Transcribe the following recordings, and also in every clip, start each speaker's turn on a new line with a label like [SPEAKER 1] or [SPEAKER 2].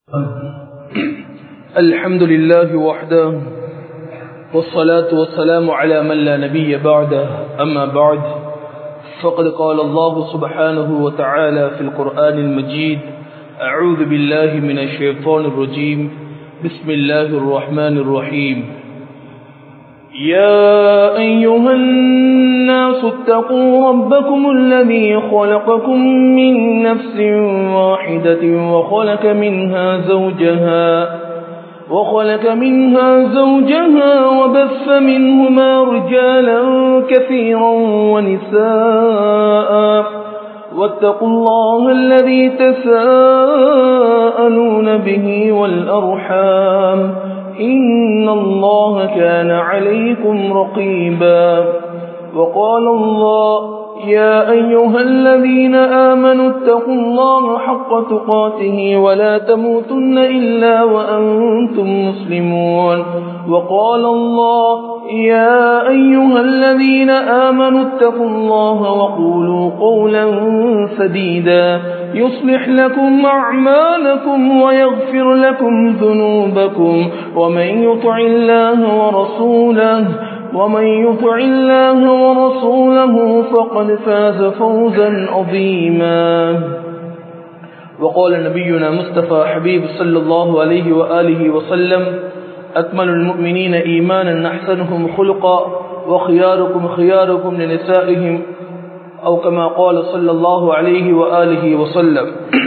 [SPEAKER 1] الحمد لله وحده والصلاة والسلام على من لا نبي بعده أما بعد فقد قال الله سبحانه وتعالى في القرآن المجيد أعوذ بالله من الشيطان الرجيم بسم الله الرحمن الرحيم يا أيها الناس اتقوا ربكم الذي خلقكم من نفس واحدة وخلق منها زوجها وخلق منها زوجها وبث منهما رجالا كثيرا ونساء واتقوا الله الذي تساءلون به والأرحام إن الله كان عليكم رقيبا وقال الله يا أيها الذين آمنوا اتقوا الله حق تقاته ولا تموتن إلا وأنتم مسلمون وقال الله يا أيها الذين آمنوا اتقوا الله وقولوا قولا سديدا يصلح لكم أعمالكم ويغفر لكم ذنوبكم ومن يطع الله ورسوله ومن يطع الله ورسوله فقد فاز فوزا عظيما وقال نبينا مصطفى حبيب صلى الله عليه وآله وسلم أكمل المؤمنين إيمانا أحسنهم خلقا وخياركم خياركم لنسائهم أو كما قال صلى الله عليه وآله وسلم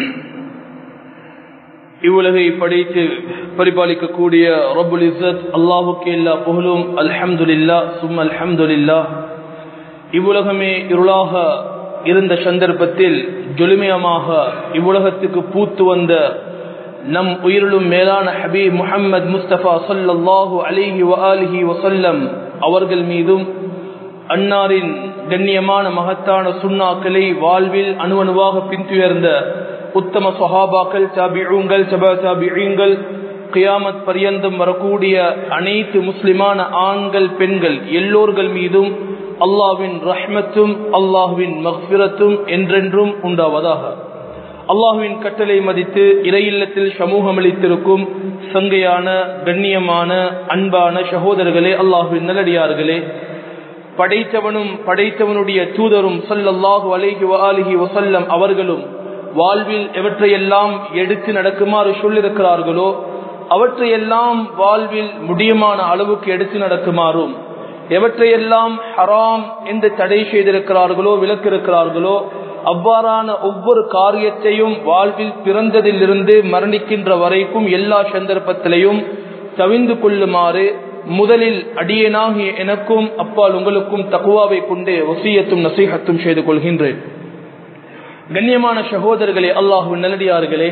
[SPEAKER 1] இவ்வுலகை படைத்து பரிபாலிக்கக்கூடிய ரபுல் இசத் அல்லாஹுக்கு எல்லா புகழும் அல்ஹம்துலில்லா சும் அல்ஹம்துலில்லா இவ்வுலகமே இருளாக இருந்த சந்தர்ப்பத்தில் ஜொலிமயமாக இவ்வுலகத்துக்கு பூத்து வந்த நம் உயிரிலும் மேலான ஹபீப் முஹம்மது முஸ்தபா சொல்லல்லாஹு அலிஹி வலிஹி வசல்லம் அவர்கள் மீதும் அன்னாரின் கண்ணியமான மகத்தான சுண்ணாக்களை வாழ்வில் அணுவணுவாக பின்துயர்ந்த உத்தம சஹாபாக்கள் சாபிழுங்கள் சபா சாபிழுங்கள் கியாமத் பரியந்தம் வரக்கூடிய அனைத்து முஸ்லிமான ஆண்கள் பெண்கள் எல்லோர்கள் மீதும் அல்லாவின் ரஹ்மத்தும் அல்லாஹுவின் மஹ்பிரத்தும் என்றென்றும் உண்டாவதாக அல்லாஹுவின் கட்டளை மதித்து இறையில்லத்தில் சமூகம் அளித்திருக்கும் சங்கையான கண்ணியமான அன்பான சகோதரர்களே அல்லாஹுவின் நல்லடியார்களே படைத்தவனும் படைத்தவனுடைய தூதரும் சொல்லல்லாஹு அலைஹி அலிஹி வசல்லம் அவர்களும் வாழ்வில் எவற்றையெல்லாம் எடுத்து நடக்குமாறு சொல்லிருக்கிறார்களோ அவற்றையெல்லாம் வாழ்வில் முடியுமான அளவுக்கு எடுத்து நடக்குமாறும் எவற்றையெல்லாம் ஹராம் என்று தடை செய்திருக்கிறார்களோ விலக்கிருக்கிறார்களோ அவ்வாறான ஒவ்வொரு காரியத்தையும் வாழ்வில் பிறந்ததிலிருந்து மரணிக்கின்ற வரைக்கும் எல்லா சந்தர்ப்பத்திலையும் தவிந்து கொள்ளுமாறு முதலில் அடியேனாகிய எனக்கும் அப்பால் உங்களுக்கும் தக்குவாவை கொண்டு வசியத்தும் நசீகத்தும் செய்து கொள்கின்றேன் கண்ணியமான சகோதரர்களே அல்லாஹு நல்லடியார்களே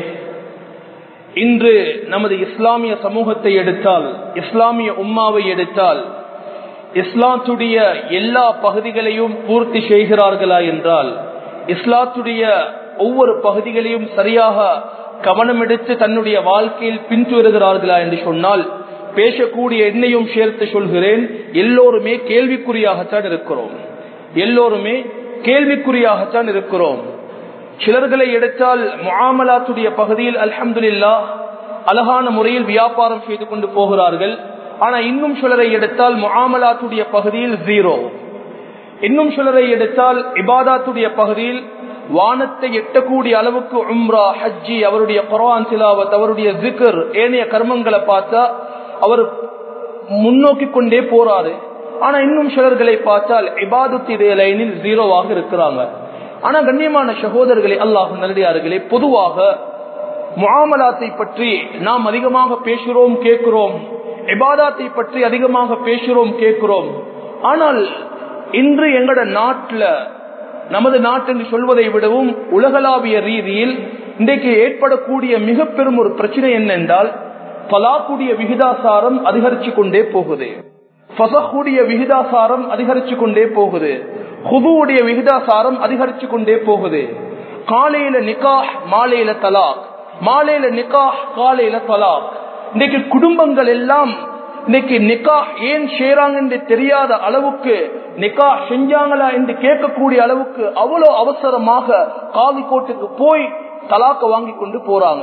[SPEAKER 1] இன்று நமது இஸ்லாமிய சமூகத்தை எடுத்தால் இஸ்லாமிய உம்மாவை எடுத்தால் இஸ்லாத்துடைய எல்லா பகுதிகளையும் பூர்த்தி செய்கிறார்களா என்றால் இஸ்லாத்துடைய ஒவ்வொரு பகுதிகளையும் சரியாக கவனம் எடுத்து தன்னுடைய வாழ்க்கையில் பின்துவருகிறார்களா என்று சொன்னால் பேசக்கூடிய என்னையும் சேர்த்து சொல்கிறேன் எல்லோருமே கேள்விக்குறியாகத்தான் இருக்கிறோம் எல்லோருமே கேள்விக்குறியாகத்தான் இருக்கிறோம் சிலர்களை எடுத்தால் முகாமலாத்துடைய பகுதியில் அல்ஹம்துல்லா அழகான முறையில் வியாபாரம் செய்து கொண்டு போகிறார்கள் ஆனா இன்னும் சிலரை எடுத்தால் முகாமலாத்துடைய பகுதியில் ஜீரோ இன்னும் சிலரை எடுத்தால் இபாதாத்துடைய பகுதியில் வானத்தை எட்டக்கூடிய அளவுக்கு உம்ரா ஹஜ்ஜி அவருடைய குரான் சிலாவத் அவருடைய ஜிகர் ஏனைய கர்மங்களை பார்த்தா அவர் முன்னோக்கி கொண்டே போறாரு ஆனா இன்னும் சிலர்களை பார்த்தால் இபாதத்து லைனில் ஜீரோவாக இருக்கிறாங்க ஆனா கண்ணியமான சகோதரர்களே அல்லாஹ் நல்லடியார்களே பொதுவாக முகாமலாத்தை பற்றி நாம் அதிகமாக பேசுகிறோம் கேட்கிறோம் இபாதாத்தை பற்றி அதிகமாக பேசுகிறோம் கேட்கிறோம் ஆனால் இன்று எங்கட நாட்டில் நமது நாட்டு என்று சொல்வதை விடவும் உலகளாவிய ரீதியில் இன்றைக்கு ஏற்படக்கூடிய மிக பெரும் ஒரு பிரச்சனை என்னென்றால் பலாக்குடைய விகிதாசாரம் அதிகரிச்சு கொண்டே போகுது பசக்கூடிய விகிதாசாரம் அதிகரிச்சு கொண்டே போகுது குபுவுடைய விகிதாசாரம் அதிகரிச்சு கொண்டே போகுது காலையில நிக்காஹ் மாலையில தலாக் மாலையில நிக்காஹ் காலையில தலாக் இன்னைக்கு குடும்பங்கள் எல்லாம் இன்னைக்கு நிக்காஹ் ஏன் செய்யறாங்க என்று தெரியாத அளவுக்கு நிக்காஹ் செஞ்சாங்களா என்று கேட்கக்கூடிய அளவுக்கு அவ்வளவு அவசரமாக காவி கோட்டுக்கு போய் தலாக்க வாங்கி கொண்டு போறாங்க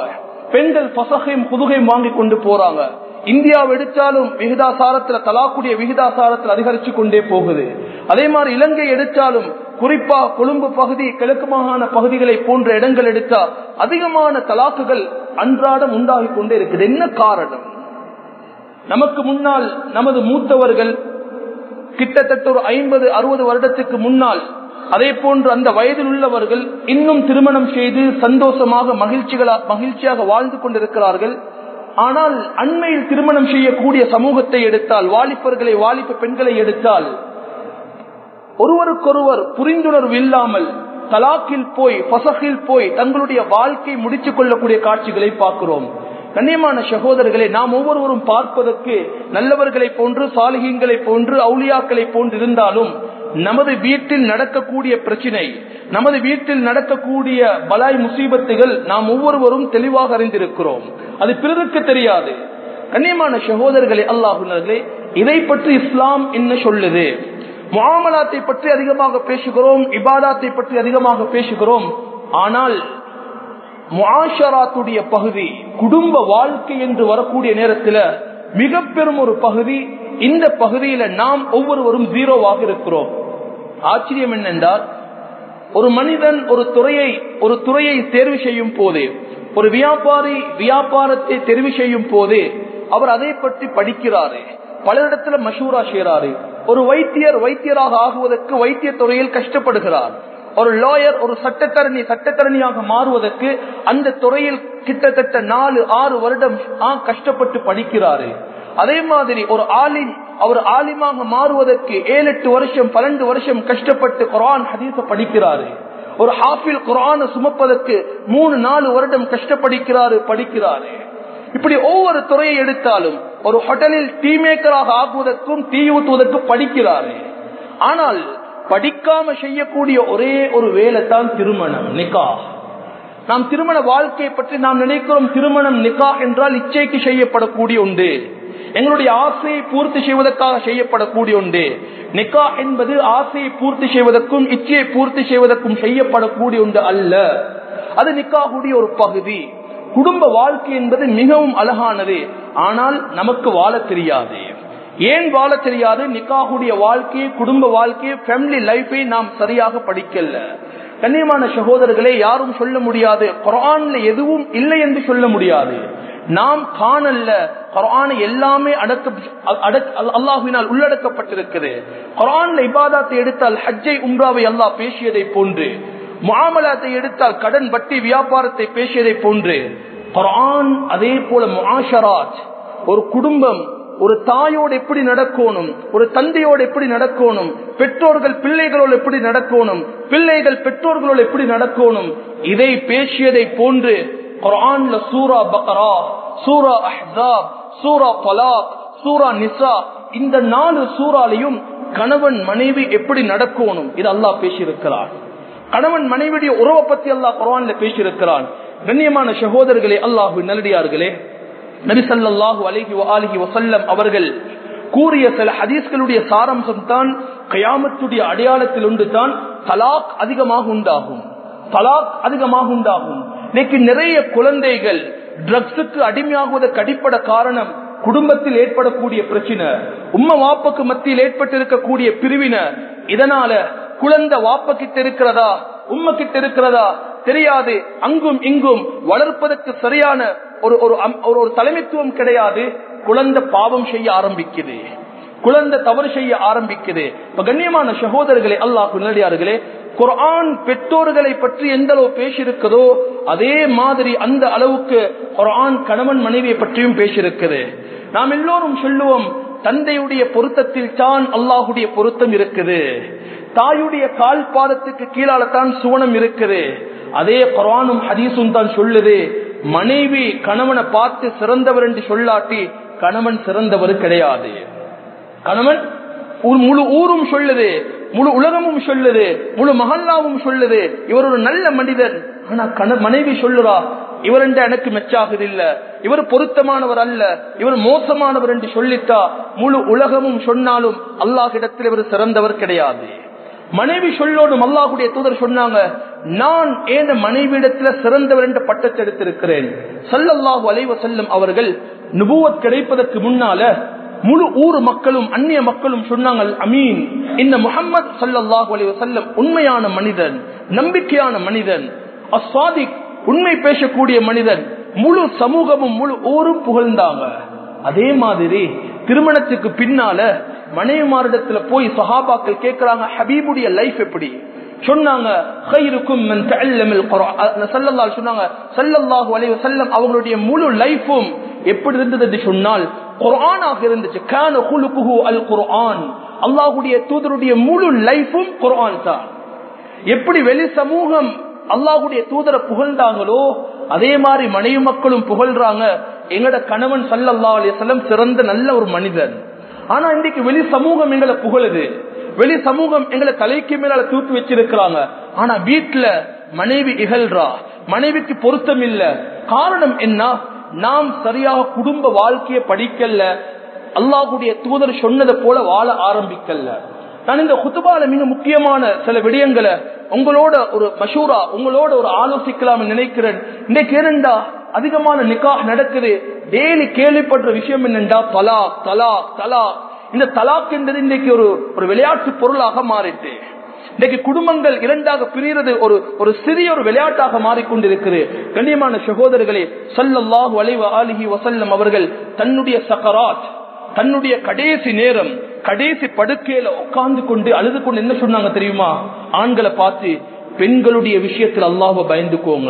[SPEAKER 1] பெண்கள் பசகையும் புதுகையும் வாங்கி கொண்டு போறாங்க இந்தியாவை எடுத்தாலும் விகிதாசாரத்துல தலாக்குடைய விகிதாசாரத்தில் அதிகரிச்சு கொண்டே போகுது அதே மாதிரி இலங்கை எடுத்தாலும் குறிப்பா கொழும்பு பகுதி கிழக்கு மாகாண பகுதிகளை போன்ற இடங்கள் எடுத்தா அதிகமான தலாக்குகள் அன்றாடம் உண்டாகி கொண்டே இருக்குது என்ன காரணம் நமக்கு முன்னால் நமது மூத்தவர்கள் கிட்டத்தட்ட ஒரு ஐம்பது அறுபது வருடத்துக்கு முன்னால் அதே போன்று அந்த வயதில் உள்ளவர்கள் இன்னும் திருமணம் செய்து சந்தோஷமாக மகிழ்ச்சிகளா மகிழ்ச்சியாக வாழ்ந்து கொண்டிருக்கிறார்கள் ஆனால் அண்மையில் திருமணம் செய்யக்கூடிய சமூகத்தை எடுத்தால் வாலிபர்களை வாலிப பெண்களை எடுத்தால் ஒருவருக்கொருவர் புரிந்துணர்வு இல்லாமல் தலாக்கில் போய் பசகில் போய் தங்களுடைய வாழ்க்கை முடித்துக் கொள்ளக்கூடிய காட்சிகளை பார்க்கிறோம் கண்ணியமான சகோதரர்களை நாம் ஒவ்வொருவரும் பார்ப்பதற்கு நல்லவர்களை போன்று சாலிகங்களை போன்று அவுளியாக்களை போன்று இருந்தாலும் நமது வீட்டில் நடக்கக்கூடிய பிரச்சினை நமது வீட்டில் நடக்கக்கூடிய பலாய் முசீபத்துகள் நாம் ஒவ்வொருவரும் தெளிவாக அறிந்திருக்கிறோம் அது பிறருக்கு தெரியாது கண்ணியமான சகோதரர்களே அல்லாஹுனர்களே இதை பற்றி இஸ்லாம் என்ன சொல்லுது முகாமலாத்தை பற்றி அதிகமாக பேசுகிறோம் இபாதாத்தை பற்றி அதிகமாக பேசுகிறோம் ஆனால் முஆஷராத்துடைய பகுதி குடும்ப வாழ்க்கை என்று வரக்கூடிய நேரத்தில் மிக பெரும் ஒரு பகுதி இந்த பகுதியில நாம் ஒவ்வொருவரும் ஜீரோவாக இருக்கிறோம் ஆச்சரியம் என்னென்றால் ஒரு மனிதன் ஒரு துறையை ஒரு துறையை தேர்வு செய்யும் போது ஒரு வியாபாரி வியாபாரத்தை தெரிவு செய்யும் போது அவர் அதை பற்றி படிக்கிறாரு பல இடத்துல மஷூரா செய்யறாரு ஒரு வைத்தியர் வைத்தியராக ஆகுவதற்கு வைத்திய துறையில் கஷ்டப்படுகிறார் ஒரு லாயர் ஒரு சட்டத்தரணி சட்டத்தரணியாக மாறுவதற்கு அந்த துறையில் கிட்டத்தட்ட நாலு ஆறு வருடம் கஷ்டப்பட்டு படிக்கிறாரு அதே மாதிரி ஒரு ஆலிம் அவர் ஆலிமாக மாறுவதற்கு ஏழு எட்டு வருஷம் பன்னெண்டு வருஷம் கஷ்டப்பட்டு குரான் ஹதீச படிக்கிறாரு ஒரு ஹாஃபில் குரான சுமப்பதற்கு மூணு நாலு வருடம் கஷ்டப்படிக்கிறாரு படிக்கிறாரு இப்படி ஒவ்வொரு துறையை எடுத்தாலும் ஒரு ஹோட்டலில் டீ மேக்கராக ஆகுவதற்கும் தீ ஊற்றுவதற்கும் படிக்கிறாரு ஆனால் படிக்காம செய்யக்கூடிய ஒரே ஒரு வேலை தான் திருமணம் நிக்கா நாம் திருமண வாழ்க்கையை பற்றி நாம் நினைக்கிறோம் திருமணம் நிக்கா என்றால் இச்சைக்கு செய்யப்படக்கூடிய உண்டு எங்களுடைய ஆசையை பூர்த்தி செய்வதற்காக செய்யப்படக்கூடிய உண்டு நிக்கா என்பது ஆசையை பூர்த்தி செய்வதற்கும் இச்சையை பூர்த்தி செய்வதற்கும் செய்யப்படக்கூடிய உண்டு அல்ல அது நிக்காவுடைய ஒரு பகுதி குடும்ப வாழ்க்கை என்பது மிகவும் அழகானது ஆனால் நமக்கு வாழ தெரியாது ஏன் வாழ தெரியாது நிக்காகுடைய வாழ்க்கையை குடும்ப வாழ்க்கையை ஃபேமிலி லைஃபை நாம் சரியாக படிக்கல கண்ணியமான சகோதரர்களே யாரும் சொல்ல முடியாது குரான்ல எதுவும் இல்லை என்று சொல்ல முடியாது நாம் காணல்ல குரான் எல்லாமே அடக்க அல்லாஹினால் உள்ளடக்கப்பட்டிருக்குது குரான்ல இபாதாத்தை எடுத்தால் ஹஜ்ஜை உம்ராவை அல்லாஹ் பேசியதை போன்று முகாமலாத்தை எடுத்தால் கடன் வட்டி வியாபாரத்தை பேசியதை போன்று குரான் அதே போல முஆஷராத் ஒரு குடும்பம் ஒரு தாயோடு எப்படி நடக்கணும் ஒரு தந்தையோடு எப்படி நடக்கணும் பெற்றோர்கள் பிள்ளைகளோடு எப்படி நடக்கணும் பிள்ளைகள் பெற்றோர்களோடு எப்படி நடக்கணும் இதை பேசியதை போன்று குரான்ல சூரா பக்ரா சூரா அஹ்சாப் சூரா பலாக் சூரா நிசா இந்த நாலு சூறாலையும் கணவன் மனைவி எப்படி நடக்கணும் இது அல்லாஹ் பேசியிருக்கிறார் கணவன் மனைவியுடைய உறவை பத்தி அல்லாஹ் குரான்ல பேசியிருக்கிறான் கண்ணியமான சகோதரர்களே அல்லாஹு நல்லடியார்களே நபிசல்லாஹு அலிஹி அலிஹி வசல்லம் அவர்கள் கூறிய சில ஹதீஸ்களுடைய சாராம்சம் தான் கயாமத்துடைய அடையாளத்தில் ஒன்று தான் தலாக் அதிகமாக உண்டாகும் தலாக் அதிகமாக உண்டாகும் இன்னைக்கு நிறைய குழந்தைகள் ட்ரக்ஸுக்கு அடிமையாகுவதற்கு அடிப்படை காரணம் குடும்பத்தில் ஏற்படக்கூடிய பிரச்சனை உம்ம வாப்புக்கு மத்தியில் ஏற்பட்டிருக்கக்கூடிய பிரிவினை இதனால குழந்தை வாப்ப கிட்ட இருக்கிறதா உம்ம கிட்ட இருக்கிறதா தெரியாது அங்கும் இங்கும் வளர்ப்பதற்கு சரியான ஒரு ஒரு ஒரு தலைமைத்துவம் கிடையாது குழந்தை பாவம் செய்ய ஆரம்பிக்குது குழந்தை தவறு செய்ய ஆரம்பிக்குது இப்ப கண்ணியமான சகோதரர்களே அல்லாஹ் நேரடியார்களே குரான் பெற்றோர்களை பற்றி எந்த அளவு பேசியிருக்கிறதோ அதே மாதிரி அந்த அளவுக்கு குரான் கணவன் மனைவியை பற்றியும் பேசியிருக்குது நாம் எல்லோரும் சொல்லுவோம் தந்தையுடைய பொருத்தத்தில் தான் அல்லாஹுடைய பொருத்தம் இருக்குது தாயுடைய கால் பாதத்துக்கு கீழால தான் சுவனம் இருக்குது அதே குரானும் ஹதீசும் தான் சொல்லுது மனைவி கணவனை பார்த்து சிறந்தவர் என்று சொல்லாட்டி கணவன் சிறந்தவர் கிடையாது கணவன் முழு ஊரும் சொல்லுது முழு உலகமும் சொல்லுது முழு மகல்லாவும் சொல்லுது இவர் ஒரு நல்ல மனிதன் ஆனா கண மனைவி சொல்லுறா இவர் என்று எனக்கு மெச்சாகுது இல்ல இவர் பொருத்தமானவர் அல்ல இவர் மோசமானவர் என்று சொல்லித்தா முழு உலகமும் சொன்னாலும் அல்லாஹிடத்தில் இவர் சிறந்தவர் கிடையாது மனைவி சொல்லோடும் அல்லாஹுடைய தூதர் சொன்னாங்க நான் ஏன மனைவியிடத்துல சிறந்தவர் என்ற பட்டத்தை எடுத்திருக்கிறேன் சல்லல்லாஹு அலைவ செல்லும் அவர்கள் நுபுவத் கிடைப்பதற்கு முன்னால முழு ஊர் மக்களும் அந்நிய மக்களும் சொன்னாங்க அமீன் இந்த முகம்மது சல்லல்லாஹு அலைவ செல்லம் உண்மையான மனிதன் நம்பிக்கையான மனிதன் அஸ்வாதிக் உண்மை பேசக்கூடிய மனிதன் முழு சமூகமும் முழு ஊரும் புகழ்ந்தாங்க அதே மாதிரி திருமணத்துக்கு பின்னால மனைவிமாரிடத்துல போய் சஹாபாக்கள் கேட்கிறாங்க ஹபீபுடைய லைஃப் எப்படி சொன்னாங்க சொன்னாங்க அவங்களுடைய முழு லைஃபும் எப்படி இருந்தது என்று சொன்னால் குரானாக இருந்துச்சு அல் குர்ஆன் அல்லாஹுடைய தூதருடைய முழு லைஃபும் குர்ஆன் தான் எப்படி வெளி சமூகம் அல்லாஹுடைய தூதரை புகழ்ந்தாங்களோ அதே மாதிரி மனைவி மக்களும் புகழ்றாங்க எங்கட கணவன் சல்லல்லா அலிசல்லம் சிறந்த நல்ல ஒரு மனிதன் ஆனா இன்றைக்கு வெளி சமூகம் எங்களை புகழுது வெளி சமூகம் எங்களை தலைக்கு மேல தூக்கி வச்சிருக்கிறாங்க ஆனா வீட்டுல மனைவி இகழ்றா மனைவிக்கு பொருத்தம் இல்ல காரணம் என்ன நாம் சரியாக குடும்ப வாழ்க்கையை படிக்கல அல்லாஹுடைய தூதர் சொன்னதை போல வாழ ஆரம்பிக்கல நான் இந்த குத்துபால மிக முக்கியமான சில விடயங்களை உங்களோட ஒரு மஷூரா உங்களோட ஒரு ஆலோசிக்கலாம் நினைக்கிறேன் இன்றைக்கு ஏனெண்டா அதிகமான நிக்காஹ் நடக்குது டெய்லி கேள்விப்படுற விஷயம் என்னென்றா தலாக் தலாக் தலாக் இந்த தலாக் என்பது இன்னைக்கு ஒரு ஒரு விளையாட்டு பொருளாக மாறிட்டு இன்னைக்கு குடும்பங்கள் இரண்டாக பிரிகிறது ஒரு ஒரு சிறிய ஒரு விளையாட்டாக மாறிக்கொண்டிருக்கிறது கண்ணியமான சகோதரர்களே சல்லல்லாஹு அலைவ ஆலிஹி வசல்லம் அவர்கள் தன்னுடைய சக்கராத் தன்னுடைய கடைசி நேரம் கடைசி படுக்கையில உட்கார்ந்து கொண்டு அழுது கொண்டு என்ன சொன்னாங்க தெரியுமா ஆண்களை பார்த்து பெண்களுடைய விஷயத்தில் அல்லாஹ பயந்துக்கோங்க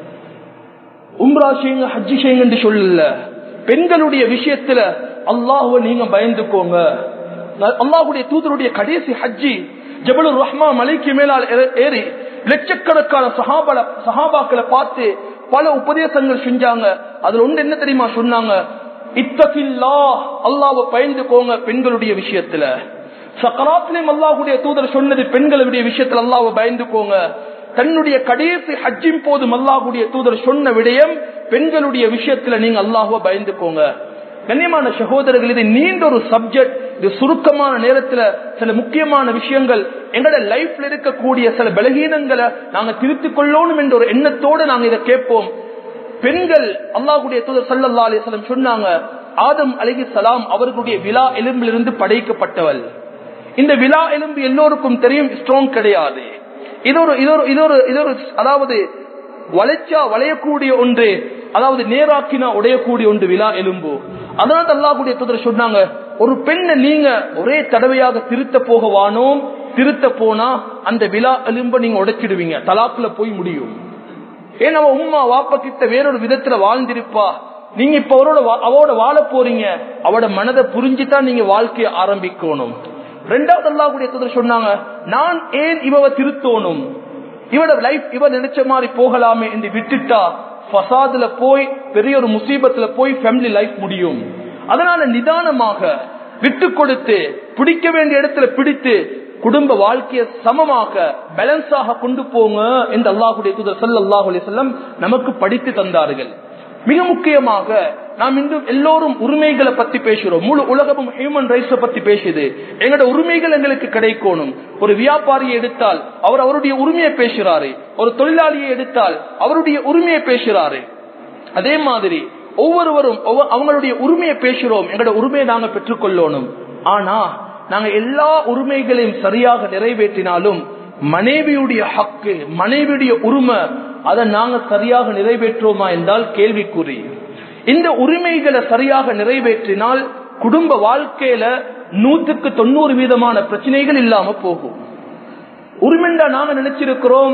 [SPEAKER 1] உம்ரா செய்யுங்க ஹஜ்ஜி செய்யுங்க சொல்லல பெண்களுடைய விஷயத்துல அல்லாஹுவ நீங்க பயந்துக்கோங்க அல்லாஹுடைய தூதருடைய கடைசி ஹஜ்ஜி ஜபலுர் ரஹ்மா மலைக்கு மேலால் ஏறி லட்சக்கணக்கான சஹாபல சஹாபாக்களை பார்த்து பல உபதேசங்கள் செஞ்சாங்க அதுல ஒன்று என்ன தெரியுமா சொன்னாங்க இத்தகில்லா அல்லாவ பயந்துக்கோங்க பெண்களுடைய விஷயத்துல சக்கராத்திலையும் அல்லாஹுடைய தூதர் சொன்னது பெண்களுடைய விஷயத்துல அல்லாவ பயந்துக்கோங்க தன்னுடைய கடைசி ஹஜ்ஜின் போது அல்லாஹுடைய தூதர் சொன்ன விடயம் பெண்களுடைய விஷயத்துல நீங்க அல்லாஹுவ பயந்துக்கோங்க கண்ணியமான சகோதரர்கள் இது நீண்ட ஒரு சப்ஜெக்ட் இது சுருக்கமான நேரத்துல சில முக்கியமான விஷயங்கள் எங்களோட லைஃப்ல இருக்கக்கூடிய சில பலகீனங்களை நாங்க திருத்திக் கொள்ளணும் என்ற ஒரு எண்ணத்தோடு நாங்க இதை கேட்போம் பெண்கள் அல்லாஹுடைய தூதர் சல்லா அலிஸ்லம் சொன்னாங்க ஆதம் அலஹி சலாம் அவர்களுடைய விழா எலும்பிலிருந்து படைக்கப்பட்டவள் இந்த விழா எலும்பு எல்லோருக்கும் தெரியும் ஸ்ட்ராங் கிடையாது இது ஒரு இது ஒரு இது ஒரு இது ஒரு அதாவது வளைச்சா வளையக்கூடிய ஒன்று அதாவது நேராக்கினா உடையக்கூடிய ஒன்று விழா எலும்பு அதனால அல்லாஹுடைய தூதர் சொன்னாங்க ஒரு பெண்ணை நீங்க ஒரே தடவையாக திருத்த போக வானோம் திருத்த போனா அந்த விழா எலும்ப நீங்க உடைச்சிடுவீங்க தலாக்குல போய் முடியும் ஏன் அவ உமா வாப்ப கிட்ட வேறொரு விதத்துல வாழ்ந்திருப்பா நீங்க இப்ப அவரோட அவரோட வாழ போறீங்க அவட மனதை புரிஞ்சுதான் நீங்க வாழ்க்கையை ஆரம்பிக்கணும் ரெண்டாவது அல்லாஹுடைய தூதர் சொன்னாங்க நான் ஏன் இவ திருத்தோணும் இவட லைஃப் இவ நினைச்ச மாதிரி போகலாமே என்று விட்டுட்டா ஃபசாதுல போய் பெரிய ஒரு முசீபத்துல போய் ஃபேமிலி லைஃப் முடியும் அதனால நிதானமாக விட்டு கொடுத்து பிடிக்க வேண்டிய இடத்துல பிடித்து குடும்ப வாழ்க்கையை சமமாக பேலன்ஸாக கொண்டு போங்க என்று அல்லாஹுடைய தூதர் சல்லாஹ் அலிசல்லம் நமக்கு படித்து தந்தார்கள் மிக முக்கியமாக நாம் இன்று எல்லோரும் உரிமைகளை பத்தி பேசுறோம் முழு உலகமும் ஹியூமன் ரைட்ஸ் பத்தி பேசுது எங்களோட உரிமைகள் எங்களுக்கு கிடைக்கணும் ஒரு வியாபாரியை எடுத்தால் அவர் அவருடைய உரிமையை பேசுறாரு ஒரு தொழிலாளியை எடுத்தால் அவருடைய உரிமையை பேசுறாரு அதே மாதிரி ஒவ்வொருவரும் அவங்களுடைய உரிமையை பேசுறோம் எங்களோட உரிமையை நாங்க பெற்றுக்கொள்ளணும் ஆனா நாங்க எல்லா உரிமைகளையும் சரியாக நிறைவேற்றினாலும் மனைவியுடைய ஹக்கு மனைவியுடைய உரிமை அதை நாங்க சரியாக நிறைவேற்றுவோமா என்றால் கேள்விக்குறி இந்த உரிமைகளை சரியாக நிறைவேற்றினால் குடும்ப வாழ்க்கையில நூத்துக்கு தொண்ணூறு வீதமான பிரச்சனைகள் இல்லாம போகும் உரிமைண்டா நாங்க நினைச்சிருக்கிறோம்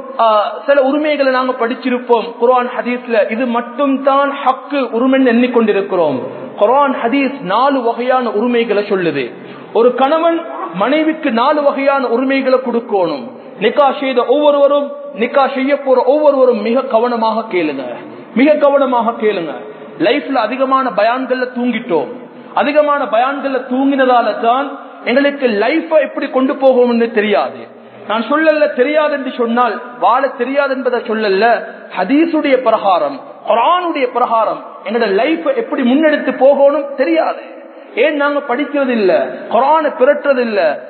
[SPEAKER 1] சில உரிமைகளை நாங்க படிச்சிருப்போம் குரான் ஹதீஸ்ல இது மட்டும் தான் ஹக்கு உரிமைன்னு எண்ணிக்கொண்டிருக்கிறோம் குரான் ஹதீஸ் நாலு வகையான உரிமைகளை சொல்லுது ஒரு கணவன் மனைவிக்கு நாலு வகையான உரிமைகளை கொடுக்கணும் நிக்கா செய்த ஒவ்வொருவரும் நிக்கா செய்ய போற ஒவ்வொருவரும் மிக கவனமாக கேளுங்க மிக கவனமாக கேளுங்க லைஃப்ல அதிகமான பயான்கள்ல தூங்கிட்டோம் அதிகமான பயான்கள்ல தூங்கினதால தான் எங்களுக்கு லைஃப எப்படி கொண்டு போகும்னு தெரியாது நான் சொல்லல தெரியாது என்று சொன்னால் வாழ தெரியாது என்பதை சொல்லல ஹதீசுடைய பிரகாரம் குரானுடைய பிரகாரம் எங்களோட லைஃப் எப்படி முன்னெடுத்து போகணும் தெரியாது ஏன் நாங்க படிக்கிறது இல்ல குரான பிறற்றது இல்ல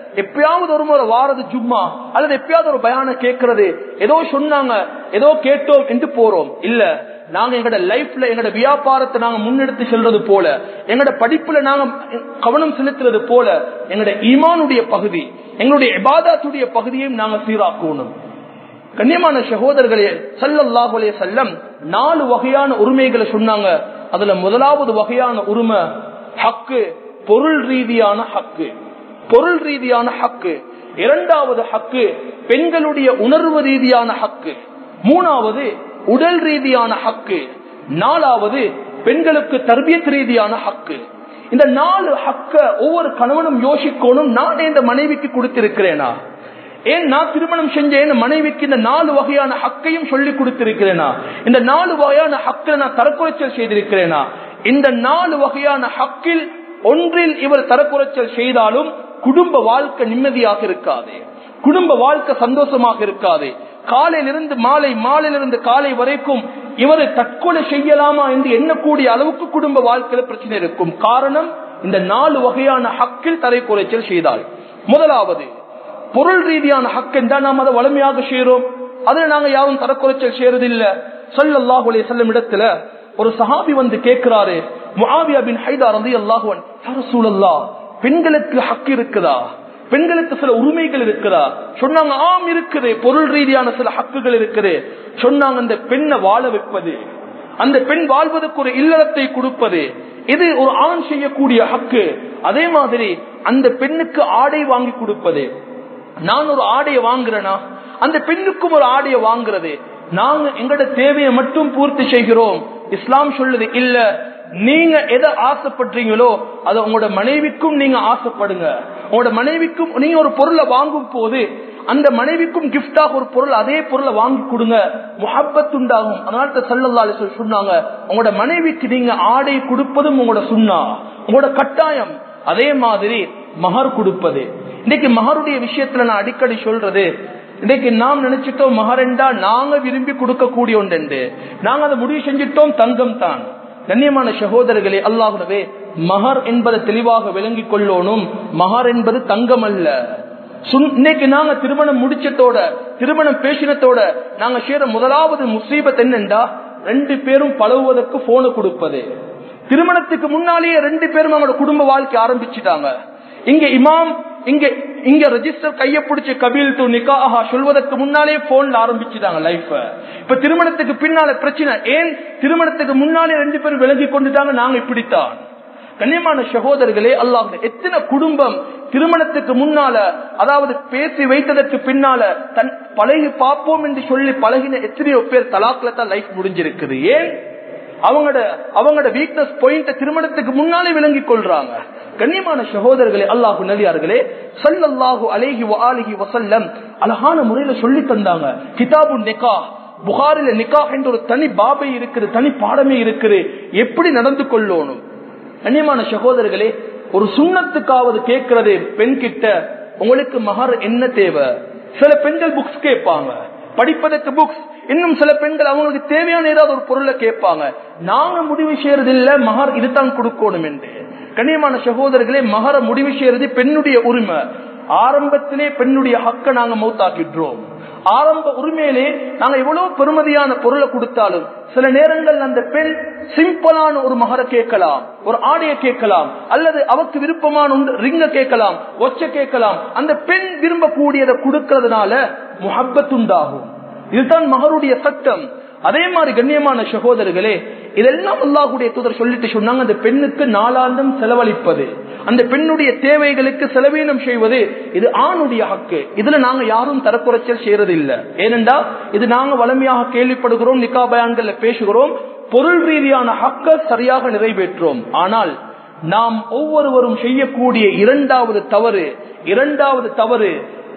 [SPEAKER 1] எப்பயாவது ஒரு முறை வாரது ஜும்மா அல்லது எப்பயாவது ஒரு பயான கேட்கறது ஏதோ சொன்னாங்க ஏதோ கேட்டோம் என்று போறோம் இல்ல நாங்க எங்கட லைஃப்ல எங்கட வியாபாரத்தை நாங்க முன்னெடுத்து செல்றது போல எங்கட படிப்புல நாங்க கவனம் செலுத்துறது போல எங்கட ஈமானுடைய பகுதி எங்களுடைய இபாதாத்துடைய பகுதியையும் நாங்க சீராக்கணும் கண்ணியமான சகோதரர்களே சல்லல்லாஹுலே செல்லம் நாலு வகையான உரிமைகளை சொன்னாங்க அதுல முதலாவது வகையான உரிமை ஹக்கு பொருள் ரீதியான ஹக்கு பொருள் ரீதியான ஹக்கு இரண்டாவது ஹக்கு பெண்களுடைய உணர்வு ரீதியான ஹக்கு மூணாவது உடல் ரீதியான ஹக்கு நாலாவது பெண்களுக்கு தர்பியத் ரீதியான ஹக்கு இந்த நாலு ஹக்க ஒவ்வொரு கணவனும் யோசிக்கணும் நான் இந்த மனைவிக்கு கொடுத்திருக்கிறேனா ஏன் நான் திருமணம் செஞ்சேன் மனைவிக்கு இந்த நாலு வகையான ஹக்கையும் சொல்லி கொடுத்திருக்கிறேனா இந்த நாலு வகையான ஹக்கில் நான் தரக்குறைச்சல் செய்திருக்கிறேனா இந்த நாலு வகையான ஹக்கில் ஒன்றில் இவர் தரக்குறைச்சல் செய்தாலும் குடும்ப வாழ்க்கை நிம்மதியாக இருக்காது குடும்ப வாழ்க்கை சந்தோஷமாக இருக்காது காலையிலிருந்து மாலை மாலையிலிருந்து காலை வரைக்கும் இவரை தற்கொலை செய்யலாமா என்று எண்ணக்கூடிய அளவுக்கு குடும்ப வாழ்க்கையில பிரச்சனை இருக்கும் காரணம் இந்த நாலு வகையான ஹக்கில் தரை குறைச்சல் செய்தால் முதலாவது பொருள் ரீதியான ஹக் என்றா நாம் அதை வலிமையாக செய்யறோம் அதுல நாங்க யாரும் தரக்குறைச்சல் செய்யறதில்ல சொல்லல்லாஹுலே செல்லும் இடத்துல ஒரு சஹாபி வந்து கேட்கிறாரு முஆவியா பின் ஹைதார் ரதி அல்லாஹுவன் சூழல்லா பெண்களுக்கு ஹக் இருக்குதா பெண்களுக்கு சில உரிமைகள் இருக்குதா சொன்னாங்க ஆம் இருக்குது பொருள் ரீதியான சில ஹக்குகள் இருக்குது சொன்னாங்க அந்த பெண்ணை வாழ வைப்பது அந்த பெண் வாழ்வதற்கு ஒரு இல்லறத்தை கொடுப்பது இது ஒரு ஆண் செய்யக்கூடிய ஹக்கு அதே மாதிரி அந்த பெண்ணுக்கு ஆடை வாங்கி கொடுப்பது நான் ஒரு ஆடையை வாங்குறேனா அந்த பெண்ணுக்கும் ஒரு ஆடையை வாங்குறது நாங்க எங்கட தேவையை மட்டும் பூர்த்தி செய்கிறோம் இஸ்லாம் சொல்லுது இல்ல நீங்க எதை ஆசைப்படுறீங்களோ அதை உங்களோட மனைவிக்கும் நீங்க ஆசைப்படுங்க உங்களோட மனைவிக்கும் நீங்க ஒரு பொருளை வாங்கும் போது அந்த மனைவிக்கும் கிஃப்டாக ஒரு பொருள் அதே பொருளை வாங்கி கொடுங்க முஹப்பத் உண்டாகும் அதனால சல்லல்லா சொன்னாங்க உங்களோட மனைவிக்கு நீங்க ஆடை கொடுப்பதும் உங்களோட சுண்ணா உங்களோட கட்டாயம் அதே மாதிரி மகர் கொடுப்பது இன்னைக்கு மகருடைய விஷயத்துல நான் அடிக்கடி சொல்றது இன்னைக்கு நாம் நினைச்சிட்டோம் மகரெண்டா நாங்க விரும்பி கொடுக்கக்கூடிய ஒன்று நாங்க அதை முடிவு செஞ்சிட்டோம் தங்கம் தான் கண்ணியமான சகோதரர்களே அல்லாஹுடவே மகர் என்பதை தெளிவாக விளங்கிக் கொள்ளணும் மகர் என்பது தங்கம் அல்ல இன்னைக்கு நாங்க திருமணம் முடிச்சதோட திருமணம் பேசினத்தோட நாங்க செய்யற முதலாவது முசீபத் என்னண்டா ரெண்டு பேரும் பழகுவதற்கு போனை கொடுப்பது திருமணத்துக்கு முன்னாலேயே ரெண்டு பேரும் அவங்களோட குடும்ப வாழ்க்கை ஆரம்பிச்சுட்டாங்க இங்க இமாம் இங்க இங்க ரெஜிஸ்டர் கைய பிடிச்ச கபில் டு நிக்காஹா சொல்வதற்கு முன்னாலே போன்ல ஆரம்பிச்சுட்டாங்க லைஃப் இப்ப திருமணத்துக்கு பின்னால பிரச்சனை ஏன் திருமணத்துக்கு முன்னாலே ரெண்டு பேரும் விலகி கொண்டுட்டாங்க நாங்க இப்படித்தான் கண்ணியமான சகோதரர்களே அல்லாஹ் எத்தனை குடும்பம் திருமணத்துக்கு முன்னால அதாவது பேசி வைத்ததற்கு பின்னால தன் பழகி பார்ப்போம் என்று சொல்லி பழகின எத்தனையோ பேர் தலாக்ல தான் லைஃப் முடிஞ்சிருக்குது ஏன் அவங்களோட அவங்களோட வீக்னஸ் பாயிண்ட் திருமணத்துக்கு முன்னாலே விளங்கி கொள்றாங்க கண்ணியமான சகோதரர்களே அல்லாஹு நலியார்களே சல்லல்லாஹு அலேஹி அலிஹி வசல்லம் அழகான முறையில சொல்லி தந்தாங்க கிதாபு நிக்கா புகாரில நிக்கா என்ற ஒரு தனி பாபை இருக்குது தனி பாடமே இருக்குது எப்படி நடந்து கொள்ளணும் கண்ணியமான சகோதரர்களே ஒரு சுண்ணத்துக்காவது கேட்கிறது பெண் கிட்ட உங்களுக்கு மகர் என்ன தேவை சில பெண்கள் புக்ஸ் கேட்பாங்க படிப்பதற்கு புக்ஸ் இன்னும் சில பெண்கள் அவங்களுக்கு தேவையான ஏதாவது ஒரு பொருளை கேட்பாங்க நாங்க முடிவு செய்யறது இல்ல மகர் இதுதான் கொடுக்கணும் என்று கண்ணியமான சகோதரர்களே மகர முடிவு செய்யறது பெண்ணுடைய உரிமை ஆரம்பத்திலே பெண்ணுடைய ஹக்க நாங்க மௌத்தாக்கின்றோம் ஆரம்ப உரிமையிலே நாங்க எவ்வளவு பெருமதியான பொருளை கொடுத்தாலும் சில நேரங்கள் அந்த பெண் சிம்பிளான ஒரு மகர கேட்கலாம் ஒரு ஆடையை கேட்கலாம் அல்லது அவக்கு விருப்பமான ரிங்க கேட்கலாம் ஒச்ச கேட்கலாம் அந்த பெண் விரும்பக்கூடியதை கொடுக்கறதுனால முஹப்பத் உண்டாகும் இதுதான் மகருடைய சட்டம் அதே மாதிரி கண்ணியமான சகோதரர்களே இதெல்லாம் அல்லாஹுடைய தூதர் சொல்லிட்டு சொன்னாங்க அந்த பெண்ணுக்கு நாளாந்தம் செலவழிப்பது அந்த பெண்ணுடைய தேவைகளுக்கு செலவீனம் செய்வது இது ஆணுடைய ஹக்கு இதுல நாங்க யாரும் தரக்குறைச்சல் செய்யறது இல்ல ஏனென்றா இது நாங்க வளமையாக கேள்விப்படுகிறோம் நிக்கா பயான்கள்ல பேசுகிறோம் பொருள் ரீதியான ஹக்க சரியாக நிறைவேற்றோம் ஆனால் நாம் ஒவ்வொருவரும் செய்யக்கூடிய இரண்டாவது தவறு இரண்டாவது தவறு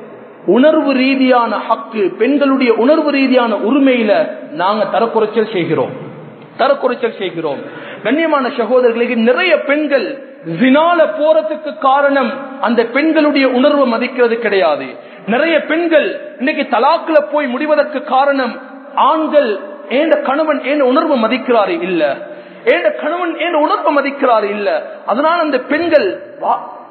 [SPEAKER 1] உணர்வு ரீதியான ஹக்கு பெண்களுடைய உணர்வு ரீதியான உரிமையில நாங்க தரக்குறைச்சல் செய்கிறோம் தரக்குறைச்சல் செய்கிறோம் கண்ணியமான சகோதரர்களுக்கு நிறைய பெண்கள் வினால போறதுக்கு காரணம் அந்த பெண்களுடைய உணர்வு மதிக்கிறது கிடையாது நிறைய பெண்கள் இன்னைக்கு தலாக்குல போய் முடிவதற்கு காரணம் ஆண்கள் ஏண்ட கணவன் ஏன் உணர்வு மதிக்கிறாரு இல்ல ஏண்ட கணவன் ஏன் உணர்வு மதிக்கிறாரு இல்ல அதனால அந்த பெண்கள்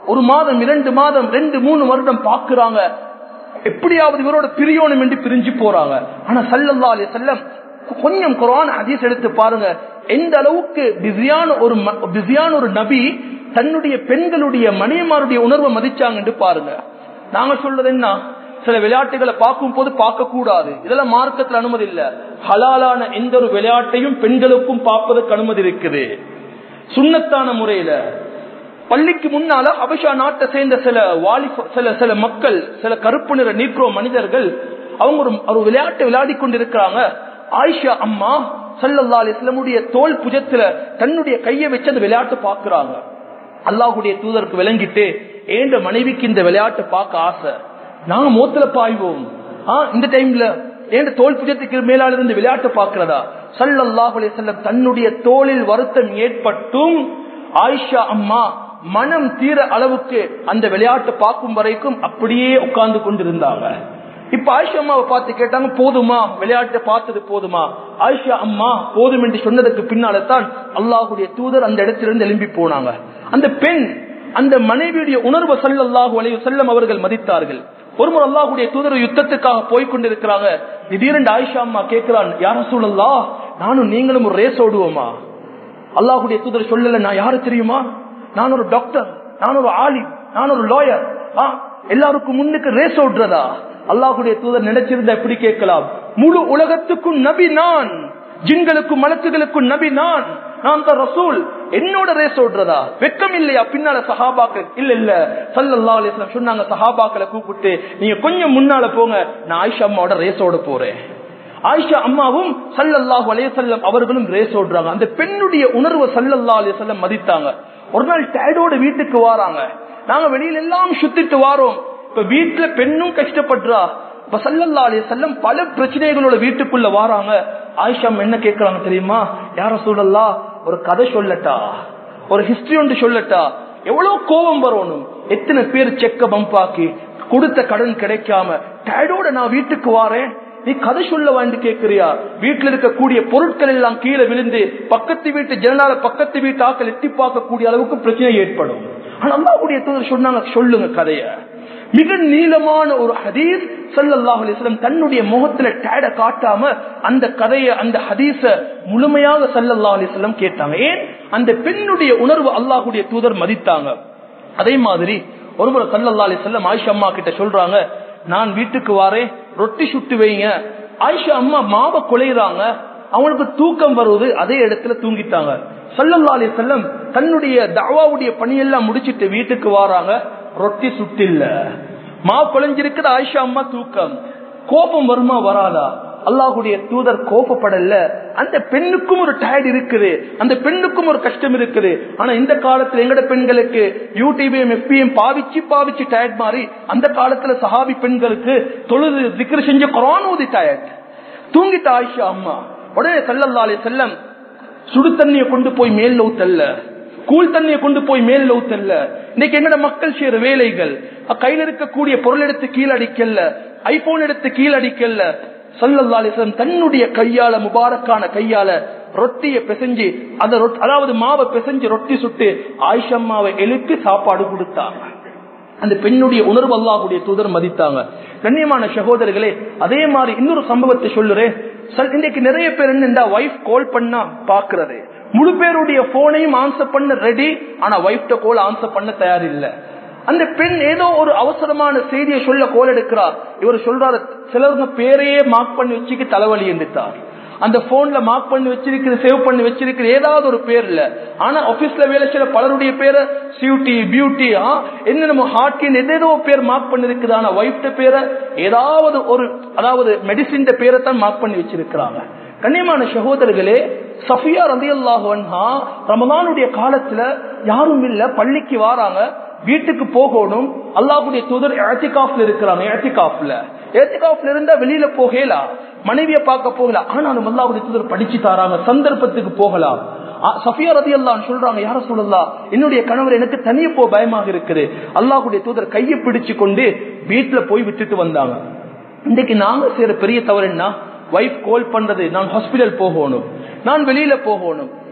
[SPEAKER 1] ஒரு மாதம் இரண்டு மாதம் ரெண்டு மூணு வருடம் பாக்குறாங்க எப்படியாவது இவரோட பிரியோணும் என்று பிரிஞ்சு போறாங்க ஆனா சல்லல்லா அலி செல்லம் கொஞ்சம் குரான் ஹதீஸ் எடுத்து பாருங்க எந்த அளவுக்கு பிஸியான ஒரு பிஸியான ஒரு நபி தன்னுடைய பெண்களுடைய மணியமாருடைய உணர்வை மதிச்சாங்கன்னு பாருங்க நாங்க சொல்றது என்ன சில விளையாட்டுகளை பார்க்கும் போது பார்க்க கூடாது இதெல்லாம் மார்க்கத்தில் அனுமதி இல்ல ஹலாலான எந்த ஒரு விளையாட்டையும் பெண்களுக்கும் பார்ப்பதற்கு அனுமதி இருக்குது சுண்ணத்தான முறையில பள்ளிக்கு முன்னால அபிஷா நாட்டை சேர்ந்த சில வாலி சில சில மக்கள் சில கருப்பு நிற நீக்ரோ மனிதர்கள் அவங்க ஒரு ஒரு விளையாட்டை விளையாடி கொண்டிருக்கிறாங்க ஆயிஷா அம்மா சல்லல்லா அலிஸ்லமுடைய தோல் புஜத்துல தன்னுடைய கையை வச்சு அந்த விளையாட்டு பாக்குறாங்க அல்லாஹுடைய தூதருக்கு விளங்கிட்டு ஏண்ட மனைவிக்கு இந்த விளையாட்டை பார்க்க ஆசை நாங்க மூத்துல பாய்வோம் இந்த டைம்ல ஏண்ட தோல் புஜத்துக்கு மேலால இருந்து விளையாட்டு பாக்குறதா சல்லல்லாஹு அலிசல்லம் தன்னுடைய தோளில் வருத்தம் ஏற்பட்டும் ஆயிஷா அம்மா மனம் தீர அளவுக்கு அந்த விளையாட்டை பார்க்கும் வரைக்கும் அப்படியே உட்கார்ந்து கொண்டிருந்தாங்க இப்ப ஆயிஷா அம்மாவை பார்த்து கேட்டாங்க போதுமா விளையாட்டை பார்த்தது போதுமா ஆயிஷா அம்மா போதும் என்று சொன்னதுக்கு பின்னால தான் அல்லாஹுடைய தூதர் அந்த இடத்திலிருந்து எழும்பி போனாங்க அந்த பெண் அந்த மனைவியுடைய உணர்வு சல்லாஹூ அலைய செல்லம் அவர்கள் மதித்தார்கள் ஒருமுறை அல்லாஹுடைய தூதர் யுத்தத்துக்காக போய் கொண்டிருக்கிறாங்க திடீரென்று ஆயிஷா அம்மா கேட்கிறான் யார சூழல்லா நானும் நீங்களும் ஒரு ரேஸ் ஓடுவோமா அல்லாஹுடைய தூதர் சொல்லல நான் யாரு தெரியுமா நான் ஒரு டாக்டர் நான் ஒரு ஆலி நான் ஒரு லாயர் எல்லாருக்கும் முன்னுக்கு ரேஸ் ஓடுறதா அல்லாஹுடைய தூதர் நினைச்சிருந்தா எப்படி கேட்கலாம் முழு உலகத்துக்கும் நபி நான் ஜின்களுக்கும் மலக்குகளுக்கும் நபி நான் நான் தான் ரசூல் என்னோட ரேஸ் ஓடுறதா வெக்கம் இல்லையா பின்னால சஹாபாக்கள் இல்ல இல்ல சல்லல்லா அலிஸ்லாம் சொன்னாங்க சஹாபாக்களை கூப்பிட்டு நீங்க கொஞ்சம் முன்னால போங்க நான் ஆயிஷா அம்மாவோட ரேஸ் ஓட போறேன் ஆயிஷா அம்மாவும் சல்லல்லாஹு அலையசல்லம் அவர்களும் ரேஸ் ஓடுறாங்க அந்த பெண்ணுடைய உணர்வை சல்லல்லா அலையசல்லம் மதித்தாங்க ஒரு நாள் டேடோட வீட்டுக்கு வாராங்க நாங்க வெளியில எல்லாம் சுத்திட்டு வாரோம் இப்ப வீட்டுல பெண்ணும் கஷ்டப்படுறா இப்ப சல்லல்லா அலைய செல்லம் பல பிரச்சனைகளோட வீட்டுக்குள்ள வாராங்க ஆயிஷா என்ன கேட்கறாங்க தெரியுமா யார சூழல்லா ஒரு கதை சொல்லட்டா ஒரு ஹிஸ்டரி ஒன்று சொல்லட்டா எவ்வளவு கோபம் வரணும் எத்தனை பேர் செக்க பம்பாக்கி கொடுத்த கடன் கிடைக்காம டேடோட நான் வீட்டுக்கு வாரேன் நீ கதை சொல்ல வாண்டு கேட்கிறியா வீட்டுல இருக்கக்கூடிய பொருட்கள் எல்லாம் கீழே விழுந்து பக்கத்து வீட்டு ஜனநாள பக்கத்து வீட்டு ஆக்கள் எட்டி பார்க்கக்கூடிய அளவுக்கு பிரச்சனை ஏற்படும் ஆனா அல்லாவுடைய தூதர் சொன்னாங்க சொல்லுங்க கதைய மிக நீளமான ஒரு ஹதீஸ் சல்லாஹ் அலிஸ்லம் தன்னுடைய முகத்துல டேட காட்டாம அந்த கதைய அந்த ஹதீஸ முழுமையாக சல்லல்லா அலிஸ்லம் கேட்டாங்க ஏன் அந்த பெண்ணுடைய உணர்வு அல்லாஹுடைய தூதர் மதித்தாங்க அதே மாதிரி ஒருமுறை சல்லல்லா அலிஸ்லம் ஆயிஷா அம்மா கிட்ட சொல்றாங்க நான் வீட்டுக்கு வாரேன் ரொட்டி சுட்டு வைங்க ஆயிஷா அம்மா மாவை குலைறாங்க அவனுக்கு தூக்கம் வருவது அதே இடத்துல தூங்கிட்டாங்க சல்லல்லா அலி செல்லம் தன்னுடைய தாவாவுடைய பணியெல்லாம் முடிச்சிட்டு வீட்டுக்கு வாராங்க ரொட்டி சுட்டில்ல மா குலைஞ்சிருக்குது ஆயிஷா அம்மா தூக்கம் கோபம் வருமா வராதா அல்லாஹுடைய தூதர் கோபப்படல அந்த பெண்ணுக்கும் ஒரு டயர்ட் இருக்குது அந்த பெண்ணுக்கும் ஒரு கஷ்டம் இருக்குது ஆனா இந்த காலத்துல எங்கட பெண்களுக்கு யூடியூபையும் எஃபியும் பாவிச்சு பாவிச்சு டயர்ட் மாறி அந்த காலத்துல சஹாபி பெண்களுக்கு தொழுது திக்ரு செஞ்ச குரான் ஊதி டயர்ட் தூங்கிட்ட ஆயிஷா அம்மா உடனே சல்லல்லாலே செல்லம் சுடு தண்ணியை கொண்டு போய் மேல் ஊத்தல்ல கூழ் தண்ணியை கொண்டு போய் மேல் ஊத்தல்ல இன்னைக்கு எங்கட மக்கள் செய்யற வேலைகள் கையில் இருக்கக்கூடிய பொருள் எடுத்து கீழடிக்கல்ல ஐபோன் எடுத்து கீழடிக்கல்ல சல்லல்லாலிசம் தன்னுடைய கையால முபாரக்கான கையால ரொட்டியை பிசைஞ்சு அந்த அதாவது மாவை பிசைஞ்சு ரொட்டி சுட்டு ஆயிஷம்மாவை எழுப்பி சாப்பாடு கொடுத்தாங்க அந்த பெண்ணுடைய உணர்வு அல்லாஹுடைய தூதர் மதித்தாங்க கண்ணியமான சகோதரர்களே அதே மாதிரி இன்னொரு சம்பவத்தை சொல்லுறேன் இன்னைக்கு நிறைய பேர் என்ன வைஃப் கால் பண்ணா பாக்குறது முழு பேருடைய போனையும் ஆன்சர் பண்ண ரெடி ஆனா வைஃப்ட கோல் ஆன்சர் பண்ண தயார் இல்ல அந்த பெண் ஏதோ ஒரு அவசரமான செய்தியை சொல்ல கோல் எடுக்கிறார் இவர் சொல்றாரு சிலருங்க பேரையே மார்க் பண்ணி வச்சுக்கு தலைவலி என்றார் அந்த போன்ல மார்க் பண்ணி வச்சிருக்கிற சேவ் பண்ணி வச்சிருக்கிற ஏதாவது ஒரு பேர் இல்ல ஆனா ஆபீஸ்ல வேலை செய்யற பலருடைய பேரை சியூட்டி பியூட்டி என்ன நம்ம ஹார்டின் எதேதோ பேர் மார்க் பண்ணிருக்குது ஆனா ஒய்ஃப்ட பேரை ஏதாவது ஒரு அதாவது மெடிசின் பேரை தான் மார்க் பண்ணி வச்சிருக்கிறாங்க கண்ணியமான சகோதரர்களே சஃபியா ரதி அல்லாஹா ரமதானுடைய காலத்துல யாரும் இல்ல பள்ளிக்கு வாராங்க வீட்டுக்கு போகணும் அல்லாஹுடைய தூதர் ஏத்திகாப்ல இருக்கிறாங்க ஏத்திகாப்ல ஏத்திகாப்ல இருந்தா வெளியில போகலாம் மனைவிய பார்க்க போகலாம் ஆனாலும் அல்லாஹுடைய தூதர் படிச்சு தாராங்க சந்தர்ப்பத்துக்கு போகலாம் சஃபியா ரதி அல்லான்னு சொல்றாங்க யார சொல்லலாம் என்னுடைய கணவர் எனக்கு தனிய போ பயமாக இருக்குது அல்லாஹுடைய தூதர் கையை பிடிச்சு கொண்டு வீட்டுல போய் விட்டுட்டு வந்தாங்க இன்னைக்கு நாங்க செய்யற பெரிய தவறு என்ன வைஃப் கால் பண்றது நான் ஹாஸ்பிட்டல் போகணும் நான் வெளியில போகணும்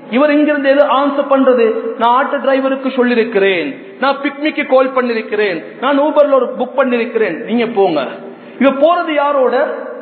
[SPEAKER 1] இவர் இங்கிருந்து எது ஆன்சர் பண்றது நான் ஆட்டோ டிரைவருக்கு சொல்லிருக்கிறேன் நான் பிக்னிக்கு கால் பண்ணிருக்கிறேன் நான் ஊபர்ல ஒரு புக் பண்ணிருக்கிறேன் நீங்க போங்க இவ போறது யாரோட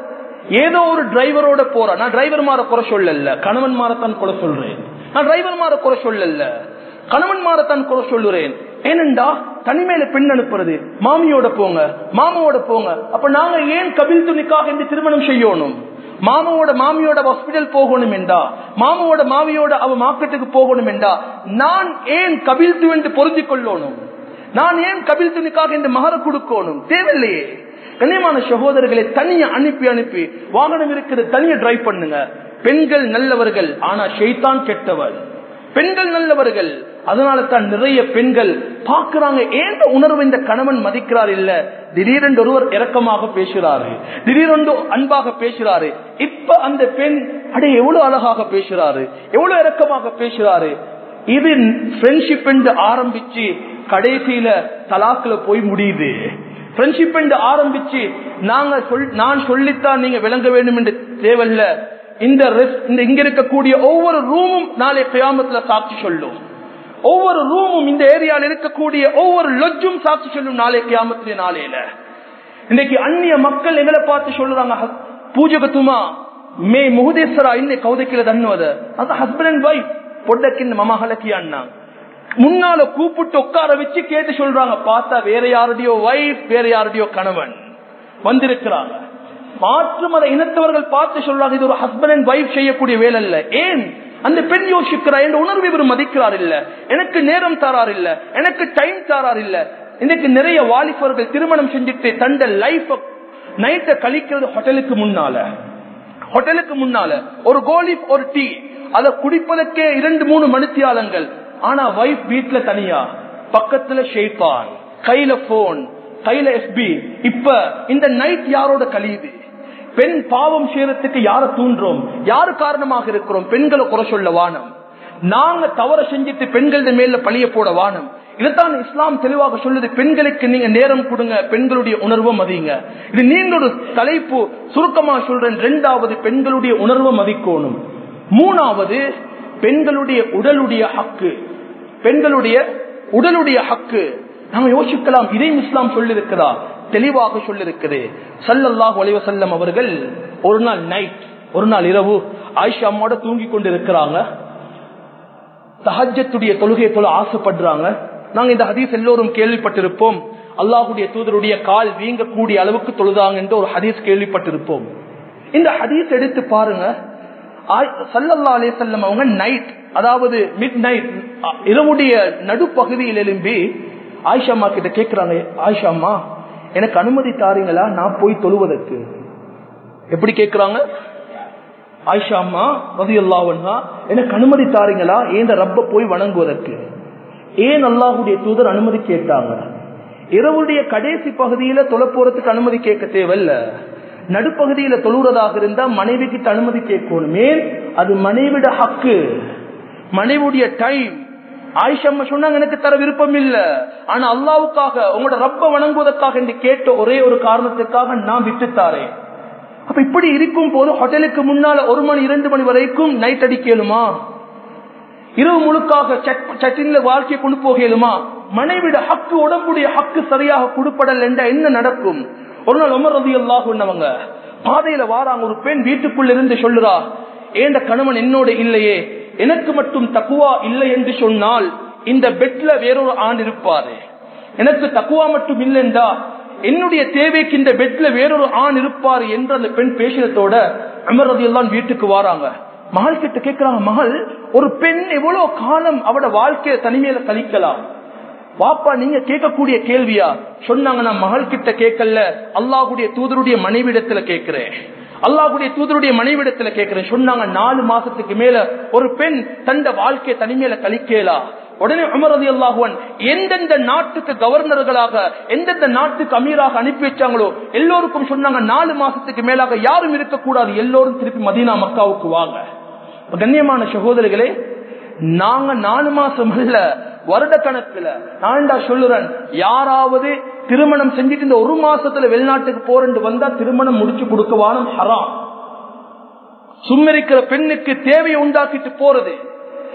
[SPEAKER 1] ஏதோ ஒரு டிரைவரோட போற நான் டிரைவர் மாற குறை சொல்லல கணவன் மாறத்தான் குறை சொல்றேன் நான் டிரைவர் மாற குறை சொல்லல கணவன் மாறத்தான் குறை சொல்லுறேன் ஏனெண்டா தனிமையில பெண் அனுப்புறது மாமியோட போங்க மாமாவோட போங்க அப்ப நாங்க ஏன் கபில் துணிக்காக என்று திருமணம் செய்யணும் மாமாவோட மாமியோட ஹாஸ்பிட்டல் போகணும் என்றா மாமாவோட மாமியோட அவ மார்க்கெட்டுக்கு போகணும் என்றா நான் ஏன் கபில் து என்று பொருந்தி கொள்ளணும் நான் ஏன் கபில் துணிக்காக என்று மகர கொடுக்கணும் தேவையில்லையே கண்ணியமான சகோதரர்களை தனியா அனுப்பி அனுப்பி வாகனம் இருக்கிறது தனியா டிரைவ் பண்ணுங்க பெண்கள் நல்லவர்கள் ஆனா ஷெய்தான் கெட்டவர் பெண்கள் நல்லவர்கள் அதனால தான் நிறைய பெண்கள் பாக்குறாங்க ஏன் உணர்வு இந்த கணவன் மதிக்கிறார் இல்ல திடீரென்று ஒருவர் இரக்கமாக பேசுறாரு திடீரென்று அன்பாக பேசுறாரு இப்ப அந்த பெண் அடே எவ்வளவு அழகாக பேசுறாரு எவ்வளவு இரக்கமாக பேசுறாரு இது ஃப்ரெண்ட்ஷிப் என்று ஆரம்பிச்சு கடைசியில தலாக்குல போய் முடியுது ஃப்ரெண்ட்ஷிப் என்று ஆரம்பிச்சு நாங்க சொல் நான் சொல்லித்தான் நீங்க விளங்க வேண்டும் என்று தேவையில்ல இந்த இந்த இங்க இருக்கக்கூடிய ஒவ்வொரு ரூமும் நாளை கியாமத்துல சாட்சி சொல்லும் ஒவ்வொரு ரூமும் இந்த ஏரியாவில் இருக்கக்கூடிய ஒவ்வொரு லொஜ்ஜும் சாட்சி சொல்லும் நாளை கியாமத்திலே நாளையில இன்னைக்கு அந்நிய மக்கள் எங்களை பார்த்து சொல்றாங்க பூஜகத்துமா மே முகுதேஸ்வரா இன்னை கௌதைக்கில தன்னுவத அது ஹஸ்பண்ட் அண்ட் ஒய்ஃப் பொட்டக்கின் மமஹலக்கி அண்ணா முன்னால கூப்பிட்டு உட்கார வச்சு கேட்டு சொல்றாங்க பார்த்தா வேற யாருடையோ ஒய்ஃப் வேற யாருடையோ கணவன் வந்திருக்கிறாங்க மாற்று மத இனத்தவர்கள் பார்த்து சொல்றாங்க இது ஒரு ஹஸ்பண்ட் அண்ட் ஒய்ஃப் செய்யக்கூடிய வேலை இல்ல ஏன் அந்த பெண் யோசிக்கிறார் என்ற உணர்வு இவர் மதிக்கிறார் இல்ல எனக்கு நேரம் தாரார் இல்ல எனக்கு டைம் தாரார் இல்ல இன்னைக்கு நிறைய வாலிபர்கள் திருமணம் செஞ்சுட்டு தண்ட லைஃப் நைட்டை கழிக்கிறது ஹோட்டலுக்கு முன்னால ஹோட்டலுக்கு முன்னால ஒரு கோலி ஒரு டீ அதை குடிப்பதற்கே இரண்டு மூணு மணித்தியாலங்கள் ஆனா வைஃப் வீட்டுல தனியா பக்கத்துல ஷெய்பான் கையில போன் கையில எஸ்பி இப்ப இந்த நைட் யாரோட கழியுது பெண் பாவம் செய்யறதுக்கு யார தூண்டுறோம் யாரு காரணமாக இருக்கிறோம் பெண்களை குறை சொல்ல வானம் நாங்க தவற செஞ்சுட்டு பெண்கள மேல பழிய போட வானம் இதைத்தான் இஸ்லாம் தெளிவாக சொல்லுது பெண்களுக்கு நீங்க நேரம் கொடுங்க பெண்களுடைய உணர்வை மதிங்க இது நீண்ட ஒரு தலைப்பு சுருக்கமா சொல்றேன் ரெண்டாவது பெண்களுடைய உணர்வை மதிக்கணும் மூணாவது பெண்களுடைய உடலுடைய ஹக்கு பெண்களுடைய உடலுடைய ஹக்கு நாம யோசிக்கலாம் இதையும் இஸ்லாம் சொல்லிருக்கிறா தெளிவாக சொல்லிருக்குது சல்லல்லாஹ் ஒலைவ செல்லம் அவர்கள் ஒரு நாள் நைட் ஒரு நாள் இரவு ஆயிஷா அம்மாவோட தூங்கி கொண்டு இருக்கிறாங்க சஹஜத்துடைய தொழுகையை தொழ ஆசைப்படுறாங்க நாங்க இந்த ஹதீஸ் எல்லோரும் கேள்விப்பட்டிருப்போம் அல்லாஹுடைய தூதருடைய கால் வீங்கக்கூடிய அளவுக்கு தொழுதாங்க என்று ஒரு ஹதீஸ் கேள்விப்பட்டிருப்போம் இந்த ஹதீஸ் எடுத்து பாருங்க சல்லல்லா அலே செல்லம் அவங்க நைட் அதாவது மிட் நைட் இரவுடைய நடுப்பகுதியில் எழும்பி ஆயிஷா அம்மா கிட்ட கேட்கிறாங்க ஆயிஷா அம்மா எனக்கு அனுமதி தாரீங்களா நான் போய் தொழுவதற்கு எப்படி கேட்கிறாங்க ஆயிஷா அம்மா ரதி அல்லாவன்னா எனக்கு அனுமதி தாரீங்களா ஏன் ரப்ப போய் வணங்குவதற்கு ஏன் அல்லாஹுடைய தூதர் அனுமதி கேட்டாங்க இரவுடைய கடைசி பகுதியில தொலை போறதுக்கு அனுமதி கேட்க தேவையில்ல நடுப்பகுதியில தொழுறதாக இருந்தா மனைவி கிட்ட அனுமதி கேட்கணும் ஏன் அது மனைவிட ஹக்கு மனைவியுடைய டைம் ஆயிஷம்மா சொன்னாங்க எனக்கு தர விருப்பம் இல்ல ஆனா அல்லாவுக்காக உங்களோட ரப்ப வணங்குவதற்காக என்று கேட்ட ஒரே ஒரு காரணத்துக்காக நான் விட்டுத்தாரேன் அப்ப இப்படி இருக்கும் போது ஹோட்டலுக்கு முன்னால ஒரு மணி இரண்டு மணி வரைக்கும் நைட் அடிக்கலுமா இரவு முழுக்காக சட்டின்ல வாழ்க்கையை கொண்டு போகலுமா மனைவிட ஹக்கு உடம்புடைய ஹக்கு சரியாக கொடுப்படல் என்ற என்ன நடக்கும் ஒரு நாள் உமர் ரதி அல்லாஹுன்னவங்க பாதையில வாராங்க ஒரு பெண் வீட்டுக்குள்ள இருந்து சொல்லுறா ஏண்ட கணவன் என்னோட இல்லையே எனக்கு மட்டும் தக்குவா இல்லை என்று சொன்னால் இந்த பெட்ல வேறொரு ஆண் இருப்பாரு எனக்கு தக்குவா மட்டும் இல்லைண்டா என்னுடைய தேவைக்கு இந்த பெட்ல வேறொரு ஆண் இருப்பாரு என்று அந்த பெண் பேசினத்தோட அமர் ரதி எல்லாம் வீட்டுக்கு வராங்க மகள் கிட்ட கேட்கிறாங்க மகள் ஒரு பெண் எவ்வளவு காலம் அவட வாழ்க்கைய தனிமையில கழிக்கலாம் வாப்பா நீங்க கேட்கக்கூடிய கேள்வியா சொன்னாங்க நான் மகள் கிட்ட கேட்கல அல்லாஹுடைய தூதருடைய மனைவிடத்துல கேட்கிறேன் அல்லாஹுடைய தூதருடைய மனைவிடத்துல கேட்கிறேன் சொன்னாங்க நாலு மாசத்துக்கு மேல ஒரு பெண் தந்த வாழ்க்கையை தனிமையில கழிக்கலா உடனே உமரது அல்லாஹுவன் எந்தெந்த நாட்டுக்கு கவர்னர்களாக எந்தெந்த நாட்டுக்கு அமீராக அனுப்பி வச்சாங்களோ எல்லோருக்கும் சொன்னாங்க நாலு மாசத்துக்கு மேலாக யாரும் இருக்கக்கூடாது எல்லோரும் திருப்பி மதீனா மக்காவுக்கு வாங்க கண்ணியமான சகோதரிகளே நாங்க நாலு மாசம் அல்ல வருட கணக்குல நான்டா சொல்லுறேன் யாராவது திருமணம் செஞ்சுட்டு இந்த ஒரு மாசத்துல வெளிநாட்டுக்கு போறேன்னு வந்தா திருமணம் முடிச்சு கொடுக்கவானும் ஹராம் சும்மரிக்கிற பெண்ணுக்கு தேவையை உண்டாக்கிட்டு போறது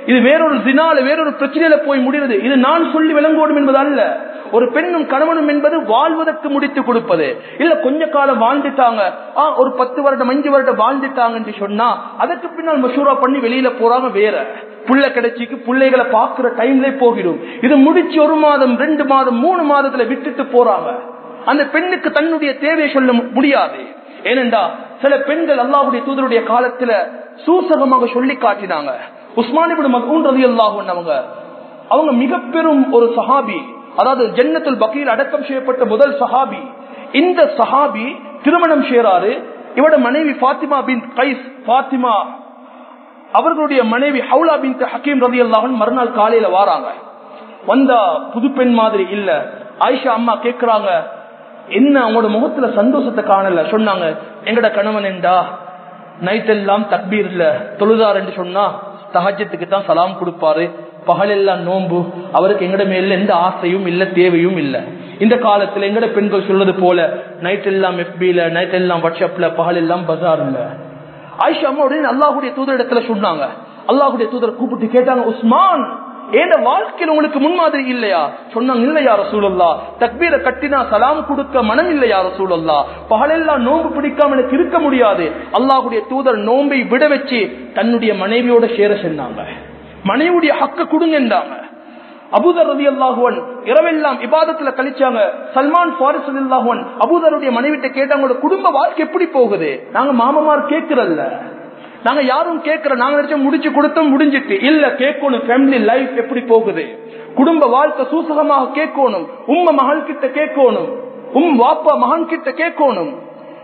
[SPEAKER 1] இது வேறொரு தினால வேறொரு பிரச்சனையில போய் முடிகிறது இது நான் சொல்லி விளங்கோடும் என்பது அல்ல ஒரு பெண்ணும் கணவனும் என்பது வாழ்வதற்கு முடித்து கொடுப்பது இல்ல கொஞ்ச காலம் வாழ்ந்துட்டாங்க ஆ, ஒரு பத்து வருடம் அஞ்சு வருடம் வாழ்ந்துட்டாங்க என்று சொன்னா அதற்கு பின்னால் மசூரா பண்ணி வெளியில போறாங்க வேற புள்ள கிடைச்சிக்கு பிள்ளைகளை பாக்குற டைம்ல போகிடும் இது முடிச்சு ஒரு மாதம் ரெண்டு மாதம் மூணு மாதத்துல விட்டுட்டு போறாங்க அந்த பெண்ணுக்கு தன்னுடைய தேவையை சொல்ல மு- முடியாது ஏனென்றா சில பெண்கள் அல்லாஹுடைய தூதருடைய காலத்துல சூசகமாக சொல்லி காட்டினாங்க உஸ்மானிபுடு மகூன் ரதி அவங்க அவங்க மிக பெரும் ஒரு சஹாபி அதாவது ஜன்னத்துல் பக்கீல் அடக்கம் செய்யப்பட்ட முதல் சஹாபி இந்த சஹாபி திருமணம் செய்யறாரு இவட மனைவி பாத்திமா பின் கைஸ் பாத்திமா அவர்களுடைய மனைவி ஹவுலா பின் ஹக்கீம் ரதி அல்லாஹன் மறுநாள் காலையில வாராங்க வந்தா புது பெண் மாதிரி இல்ல ஆயிஷா அம்மா கேக்குறாங்க என்ன அவங்களோட முகத்துல சந்தோஷத்தை காணல சொன்னாங்க எங்கட கணவன் என்றா நைட் எல்லாம் தக்பீர் இல்ல தொழுதார் என்று சொன்னா தஹஜத்துக்கு தான் சலாம் கொடுப்பாரு பகலெல்லாம் நோன்பு அவருக்கு எங்கட மேல எந்த ஆசையும் இல்ல தேவையும் இல்ல இந்த காலத்துல எங்கட பெண்கள் சொல்றது போல நைட் எல்லாம் எஃபில நைட் எல்லாம் வாட்ஸ்அப்ல பகல் எல்லாம் பஜார்ல ஆயிஷா அம்மா உடனே அல்லாஹுடைய தூதர் இடத்துல சொன்னாங்க அல்லாஹுடைய தூதர் கூப்பிட்டு கேட்டாங்க உஸ்மான் ஏன் வாழ்க்கையில் உங்களுக்கு முன்மாதிரி இல்லையா சொன்னாங்க இல்லையா ரசூலல்லா தக்பீரை கட்டினா சலாம் கொடுக்க மனம் இல்லையா ரசூலல்லா பகலெல்லாம் நோன்பு பிடிக்காம எனக்கு இருக்க முடியாது அல்லாஹுடைய தூதர் நோன்பை விட வச்சு தன்னுடைய மனைவியோட சேர சொன்னாங்க மனைவியுடைய ஹக்க கொடுங்கன்றாங்க அபூதர் ரதி அல்லாஹுவன் இரவெல்லாம் இபாதத்துல கழிச்சாங்க சல்மான் ஃபாரிஸ் ரதி அல்லாஹுவன் அபூதருடைய மனைவிட்ட கேட்டாங்களோட குடும்ப வாழ்க்கை எப்படி போகுது நாங்க மாமமார் கேட்கறல்ல நாங்க யாரும் கேட்கற நாங்க நினைச்ச முடிச்சு கொடுத்தோம் முடிஞ்சிட்டு இல்ல கேட்கணும் ஃபேமிலி லைஃப் எப்படி போகுது குடும்ப வாழ்க்கை சூசகமாக கேட்கணும் உம்ம மகள் கிட்ட கேட்கணும் உம் வாப்பா மகன் கிட்ட கேட்கணும்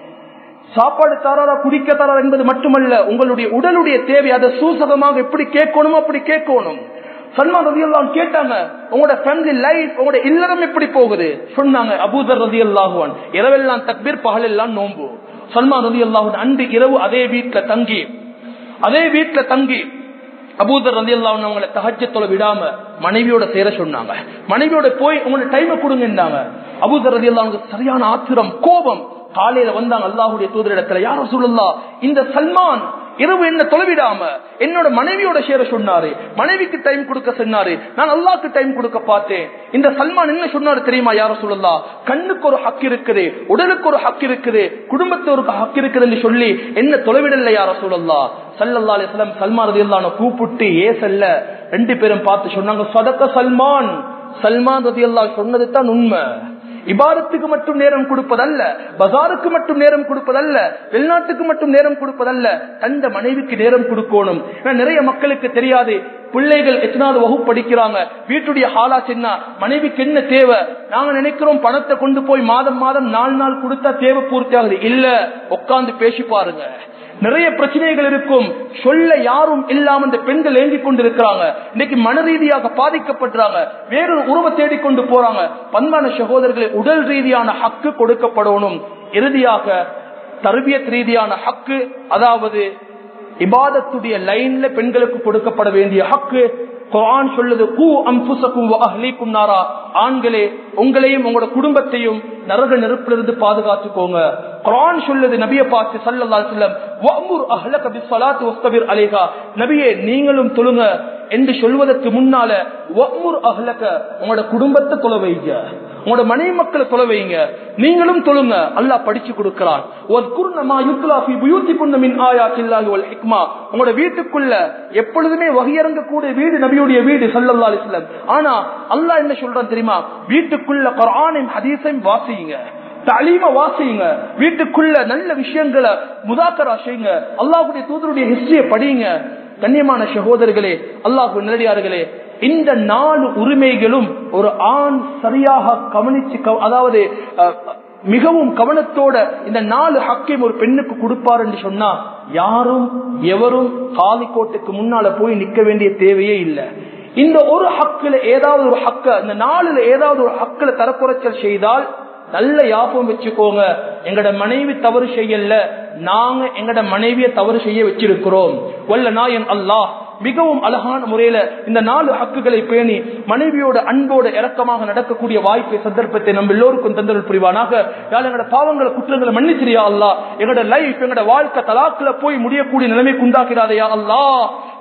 [SPEAKER 1] சாப்பாடு தராரா குடிக்க தராரா என்பது மட்டுமல்ல உங்களுடைய உடலுடைய தேவை அதை சூசகமாக எப்படி கேட்கணுமோ அப்படி கேட்கணும் சல்மான் ரதி அல்லாஹ் கேட்டாங்க உங்களோட ஃபேமிலி லைஃப் உங்களோட இல்லறம் எப்படி போகுது சொன்னாங்க அபூதர் ரதி அல்லாஹுவன் இரவெல்லாம் தக்பீர் பகலெல்லாம் நோம்பு சல்மான் ரதி அல்லாஹுவன் அன்று இரவு அதே வீட்டுல தங்கி அதே வீட்டுல தங்கி அபூதர் ரதி அல்லாஹ் அவங்களை தகஜத்துல விடாம மனைவியோட சேர சொன்னாங்க மனைவியோட போய் உங்களோட டைமை கொடுங்கன்னாங்க அபூதர் ரதி அல்லாஹ் சரியான ஆத்திரம் கோபம் காலையில வந்தாங்க அல்லாஹுடைய தூதரிடத்துல யார சொல்லலாம் இந்த சல்மான் இரவு என்ன தொலைவிடாம என்னோட மனைவியோட சேர சொன்னாரு மனைவிக்கு டைம் கொடுக்க சொன்னாரு நான் அல்லாஹ்க்கு டைம் கொடுக்க பார்த்தேன் இந்த சல்மான் என்ன சொன்னாரு தெரியுமா யார சொல்லலாம் கண்ணுக்கு ஒரு ஹக் இருக்குது உடலுக்கு ஒரு ஹக் இருக்குது குடும்பத்துக்கு ஹக் இருக்குதுன்னு சொல்லி என்ன தொலைவிடல யார சொல்லலாம் சல்லல்லா அலிஸ்லாம் சல்மான் ரதி கூப்பிட்டு ஏசல்ல ரெண்டு பேரும் பார்த்து சொன்னாங்க சதக்க சல்மான் சல்மான் ரதி அல்லா சொன்னது தான் உண்மை இபாரத்துக்கு மட்டும் நேரம் கொடுப்பதல்ல பஜாருக்கு மட்டும் நேரம் கொடுப்பதல்ல வெளிநாட்டுக்கு மட்டும் நேரம் கொடுப்பதல்ல தந்த மனைவிக்கு நேரம் கொடுக்கணும் ஏன்னா நிறைய மக்களுக்கு தெரியாது பிள்ளைகள் எத்தனாவது வகுப்பு படிக்கிறாங்க வீட்டுடைய ஹாலா சின்ன மனைவிக்கு என்ன தேவை நாங்க நினைக்கிறோம் பணத்தை கொண்டு போய் மாதம் மாதம் நாலு நாள் கொடுத்தா தேவை பூர்த்தி ஆகுது இல்ல உட்கார்ந்து பேசி பாருங்க நிறைய பிரச்சனைகள் இருக்கும் சொல்ல யாரும் இல்லாம இந்த பெண்கள் ஏங்கி கொண்டிருக்கிறாங்க இன்னைக்கு மன ரீதியாக பாதிக்கப்படுறாங்க வேறொரு உருவ தேடிக்கொண்டு போறாங்க பண்பான சகோதரர்களை உடல் ரீதியான ஹக்கு கொடுக்கப்படணும் இறுதியாக தர்பியத் ரீதியான ஹக்கு அதாவது இபாதத்துடைய லைன்ல பெண்களுக்கு கொடுக்கப்பட வேண்டிய ஹக்கு குர்ஆன் சொல்லுது கூ அம்புசக்கும் அஹ்லீக்கும் நாரா ஆண்களே உங்களையும் உங்களோட குடும்பத்தையும் நரக நெருப்பிலிருந்து பாதுகாத்துக்கோங்க குர்ஆன் சொல்லுது நபியை பார்த்து ஸல்லல்லாஹு அலைஹி வஸல்லம் வஅமுர் அஹ்லக பிஸ்ஸலாத்தி வஸ்தபிர் அலைஹா நபியே நீங்களும் தொழுங்க என்று சொல்வதற்கு முன்னால வஅமுர் அஹ்லக உங்களோட குடும்பத்தை தொலை வைங்க உங்களோட மனைவி மக்களை தொலை வைங்க நீங்களும் தொழுங்க அல்லாஹ் படிச்சு கொடுக்கிறான் வத்குர்னமா யுத்லா ஃபீ புயூத்திகுன்ன மின் ஆயாத்தில்லாஹி வல் ஹிக்மா உங்களோட வீட்டுக்குள்ள எப்பொழுதுமே வகையறங்கக்கூடிய வீடு நபியுடைய வீடு ஸல்லல்லாஹு அலைஹி வஸல்லம் ஆனா அல்லாஹ் என்ன சொல்றான் தெரியுமா வீட்டுக்குள்ள குர்ஆனையும் ஹதீஸையும் வாசிங்க தலீம வாசிங்க வீட்டுக்குள்ள நல்ல விஷயங்களை முதாக்கரா செய்யுங்க அல்லாஹ்வுடைய தூதருடைய ஹிஸ்டரியை படிங்க கண்ணியமான சகோதரர்களே அல்லாஹ் நேரடியார்களே இந்த நாலு உரிமைகளும் ஒரு ஆண் சரியாக கவனிச்சு கவ- அதாவது அஹ், மிகவும் கவனத்தோட இந்த நாலு ஹக்கையும் ஒரு பெண்ணுக்கு கொடுப்பார் என்று சொன்னா யாரும் எவரும் காலிக்கோட்டுக்கு முன்னால போய் நிக்க வேண்டிய தேவையே இல்லை இந்த ஒரு ஹக்குல ஏதாவது ஒரு ஹக்க இந்த நாலுல ஏதாவது ஒரு ஹக்குல தரக்குறைச்சல் செய்தால் நல்ல யாபம் வச்சுக்கோங்க எங்கட மனைவி தவறு செய்யல நாங்க எங்கட மனைவியை தவறு செய்ய வச்சிருக்கிறோம் வல்ல நாயன் அல்லாஹ் மிகவும் அழகான முறையில இந்த நாலு ஹக்குகளை பேணி மனைவியோட அன்போட இறக்கமாக நடக்கக்கூடிய வாய்ப்பை சந்தர்ப்பத்தை நம்ம எல்லோருக்கும் தந்தல் புரிவானாக யாழ் எங்கட பாவங்களை குற்றங்களை மன்னிச்சிரியா அல்லா எங்கட லைஃப் எங்கட வாழ்க்கை தலாக்குல போய் முடியக்கூடிய நிலைமைக்கு உண்டாக்கிறாதையா அல்லா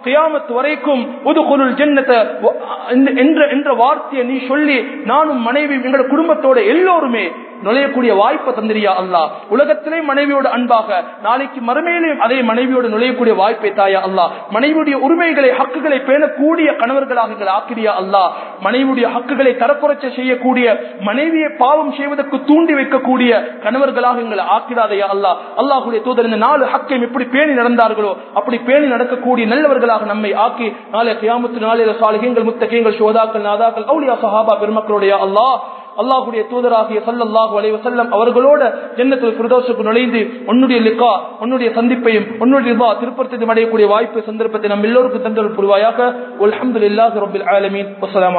[SPEAKER 1] கியாமத் வரைக்கும் உதுகுலுல் ஜன்னத என்ற என்ற வார்த்தையை நீ சொல்லி நானும் மனைவி எங்களோட குடும்பத்தோட எல்லோருமே நுழையக்கூடிய வாய்ப்பை தந்திரியா அல்லா உலகத்திலே மனைவியோட அன்பாக நாளைக்கு மறுமையிலும் அதே மனைவியோடு நுழையக்கூடிய வாய்ப்பை தாயா அல்லா மனைவியுடைய உரிமைகளை ஹக்குகளை பேணக்கூடிய கணவர்களாக எங்களை ஆக்கிரியா அல்லா மனைவியுடைய ஹக்குகளை தரக்குறைச்ச செய்யக்கூடிய மனைவியை பாவம் செய்வதற்கு தூண்டி வைக்கக்கூடிய கணவர்களாக எங்களை ஆக்கிராதையா அல்லா அல்லாஹுடைய தூதர் இந்த நாலு ஹக்கையும் எப்படி பேணி நடந்தார்களோ அப்படி பேணி நடக்கக்கூடிய நல்லவர்களாக நம்மை ஆக்கி நாளை கியாமத்து நாளையில சாலிகங்கள் முத்தகைகள் சோதாக்கள் நாதாக்கள் அவுளியா சஹாபா பெருமக்களுடைய அல்லாஹ் அல்லாஹுடைய தூதராகிய சல்லல்லாஹு அலைஹி வஸல்லம் அவர்களோட ஜன்னத்துல் ஃபிர்தௌஸுக்கு நுழைந்து உன்னுடைய லிகா உன்னுடைய சந்திப்பையும் உன்னுடைய ரிபா திருப்பத்தை அடையக்கூடிய வாய்ப்பு சந்தர்ப்பத்தை நம் எல்லோருக்கும் தந்தல் புரிவாயாக அல்ஹம்துலில்லாஹி ரப்பில் ஆலமீன் வஸ்ஸலாமு